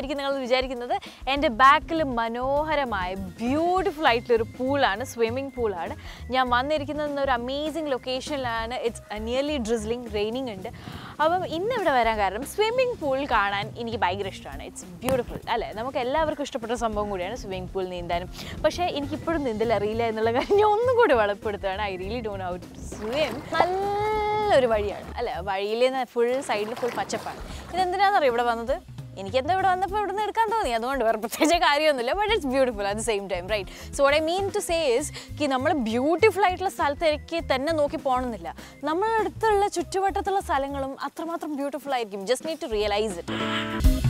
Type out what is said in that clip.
കാണുമ്പോഴായിരിക്കും നിങ്ങൾ വിചാരിക്കുന്നത് എൻ്റെ ബാക്കിൽ മനോഹരമായ ബ്യൂട്ടിഫുൾ ആയിട്ടുള്ള ഒരു പൂളാണ് സ്വിമ്മിംഗ് പൂളാണ് ഞാൻ വന്നിരിക്കുന്നത് ഒരു അമേസിങ് ലൊക്കേഷനിലാണ് ഇറ്റ്സ് നിയർലി ഡ്രിസ്ലിംഗ് റെയിനിങ് ഉണ്ട് അപ്പം ഇന്ന് ഇവിടെ വരാൻ കാരണം സ്വിമ്മിംഗ് പൂൾ കാണാൻ എനിക്ക് ഭയങ്കര ഇഷ്ടമാണ് ഇറ്റ്സ് ബ്യൂട്ടിഫുൾ അല്ലേ നമുക്ക് എല്ലാവർക്കും ഇഷ്ടപ്പെട്ട സംഭവം കൂടിയാണ് സ്വിമ്മിംഗ് പൂൾ നീന്താനും പക്ഷേ എനിക്കിപ്പോഴും നീന്തൽ അറിയില്ല എന്നുള്ള കാര്യം ഞാൻ ഒന്നും കൂടി വളപ്പെടുത്തുകയാണ് I really don't how to swim നല്ലൊരു വഴിയാണ് അല്ലേ വഴിയിൽ ഫുൾ സൈഡിൽ ഫുൾ പച്ചപ്പാണ് ഇതെന്തിനാണെന്നറിയോ ഇവിടെ വന്നത് എനിക്കെന്താ ഇവിടെ വന്നപ്പോൾ ഇവിടെ നിന്ന് എടുക്കാൻ തോന്നി അതുകൊണ്ട് വേറെ പ്രത്യേകിച്ച് കാര്യമൊന്നുമില്ല but it's beautiful at the same time right so what I mean to say is കി നമ്മൾ ബ്യൂട്ടിഫുൾ ആയിട്ടുള്ള സ്ഥലത്തേക്ക് തന്നെ നോക്കി പോകണമെന്നില്ല നമ്മളടുത്തുള്ള ചുറ്റുവട്ടത്തുള്ള സ്ഥലങ്ങളും അത്രമാത്രം ബ്യൂട്ടിഫുൾ ആയിരിക്കും just need to realise it